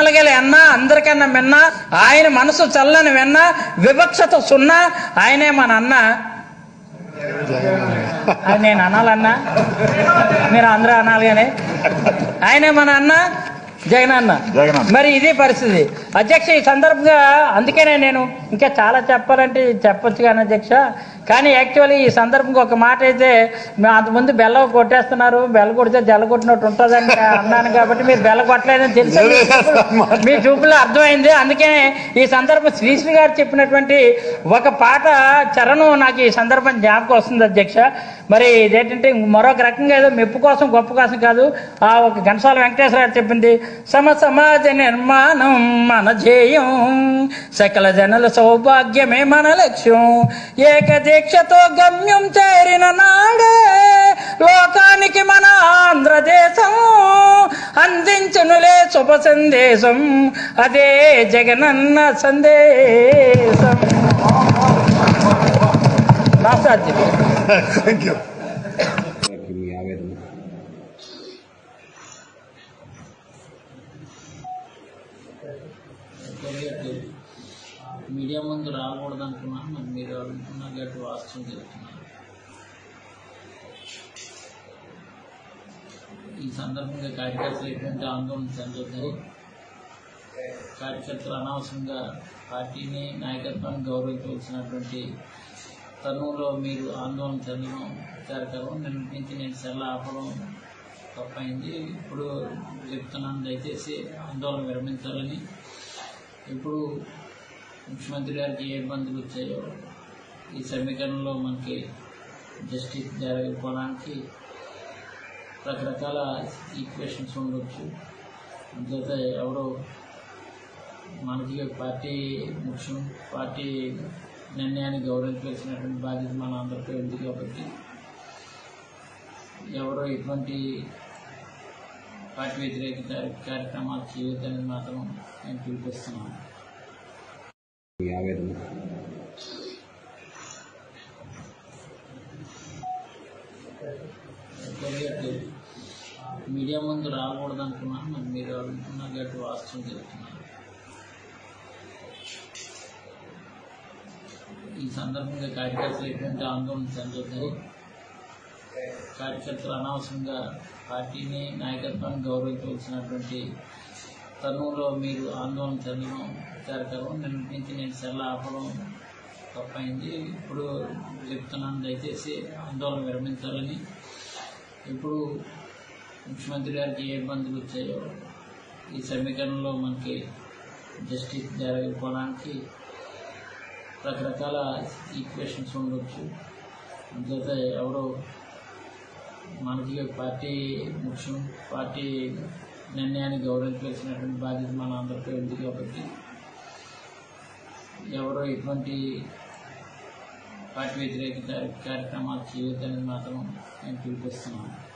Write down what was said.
అనలగల అన్న అందరికన్నా మిన్న ఆయన మనసు చల్లని వెన్న వివక్షత సున్నా ఆయనే మన అన్న అది నేను అనాలన్నా మీరు అందరూ అనాలి కానీ ఆయనే మన అన్న జగన్ అన్న జగనన్న. మరి ఇది పరిస్థితి అధ్యక్ష ఈ సందర్భంగా అందుకనే నేను ఇంకా చాలా చెప్పాలంటే చెప్పొచ్చు కానీ అధ్యక్ష కానీ యాక్చువల్లీ ఈ సందర్భంగా ఒక మాట అయితే మేము అంతకుముందు బెల్ల కొట్టేస్తున్నారు బెల్ల కొడితే జల్ల కొట్టినట్టు ఉంటుందని అన్నాను కాబట్టి మీరు బెల్ల కొట్టలేదని తెలుసు మీ చూపులు- మీ చూపులో అర్థమైంది అందుకనే ఈ సందర్భం శ్రీశ్రీ గారు చెప్పినటువంటి ఒక పాట చరణం నాకు ఈ సందర్భం జ్ఞాపకం వస్తుంది అధ్యక్ష మరి ఇదేంటంటే మరొక రకంగా ఏదో మెప్పు కోసం గొప్ప కోసం కాదు ఆ ఒక ఘంటసాల వెంకటేశ్వర గారు చెప్పింది సమ సమాజ నిర్మాణం మన ధ్యేయం సకల జనుల సౌభాగ్యమే మన లక్ష్యం ఏకదీక్షతో గమ్యం చేరిన నాడే లోకానికి మన ఆంధ్రదేశం అందించునులే శుభ సందేశం అదే జగనన్న సందేశం రాష్ట్ర అధ్యక్షుడు థ్యాంక్ యూ మీ ఆవేదన తెలియట్లేదు మీడియా ముందు రాకూడదు అనుకున్నాను మరి మీరు అనుకున్న గట్టి వాస్తవం చెప్తున్నారు ఈ సందర్భంగా కార్యకర్తలు ఎటువంటి ఆందోళన చెందొద్దని కార్యకర్తలు అనవసరంగా పార్టీని నాయకత్వాన్ని గౌరవించవలసినటువంటి తరుణంలో మీరు ఆందోళన చెందడం జరగడం నిన్నటి నుంచి నేను సెల్ల ఆపడం తప్పైంది ఇప్పుడు చెప్తున్నాను దయచేసి ఆందోళన విరమించాలని ఇప్పుడు ముఖ్యమంత్రి గారికి ఏ ఇబ్బందులు వచ్చాయో ఈ సమీకరణలో మనకి జస్టిస్ జరగకపోవడానికి రకరకాల ఈక్వేషన్స్ ఉండొచ్చు అంచేత ఎవరో మనకి పార్టీ ముఖ్యం పార్టీ నిర్ణయాన్ని గౌరవించవలసినటువంటి బాధ్యత మన అందరికీ ఉంది కాబట్టి ఎవరో ఎటువంటి పార్టీ వ్యతిరేక కార్య- కార్యక్రమాలు చేయొద్దని మాత్రం నేను పిలిపిస్తున్నాను మీ ఆవేదన తెలియట్లేదు మీడియా ముందు రాకూడదు అనుకున్నాను మరి మీరు అనుకున్న గట్టి వాస్తవం చెప్తున్నారు ఈ సందర్భంగా కార్యకర్తలు ఎటువంటి ఆందోళన చెందొద్దని కార్యకర్తలు అనవసరంగా పార్టీని నాయకత్వాన్ని గౌరవించవలసినటువంటి తరుణంలో మీరు ఆందోళన చెందడం జరగడం నిన్నటి నుంచి నేను సెల్ల ఆపడం తప్పైంది ఇప్పుడు చెప్తున్నాను దయచేసి ఆందోళన విరమించాలని ఇప్పుడు ముఖ్యమంత్రి గారికి ఏ ఇబ్బందులు వచ్చాయో ఈ సమీకరణలో మనకి జస్టిస్ జరగకపోవడానికి రకరకాల ఈక్వేషన్స్ ఉండొచ్చు అంచేత ఎవరో మనకి పార్టీ ముఖ్యం పార్టీ నిర్ణయాన్ని గౌరవించవలసినటువంటి బాధ్యత మన అందరికీ ఉంది కాబట్టి ఎవరో ఎటువంటి పార్టీ వ్యతిరేక కార్య- కార్యక్రమాలు చేయొద్దని మాత్రం నేను పిలిపిస్తున్నాను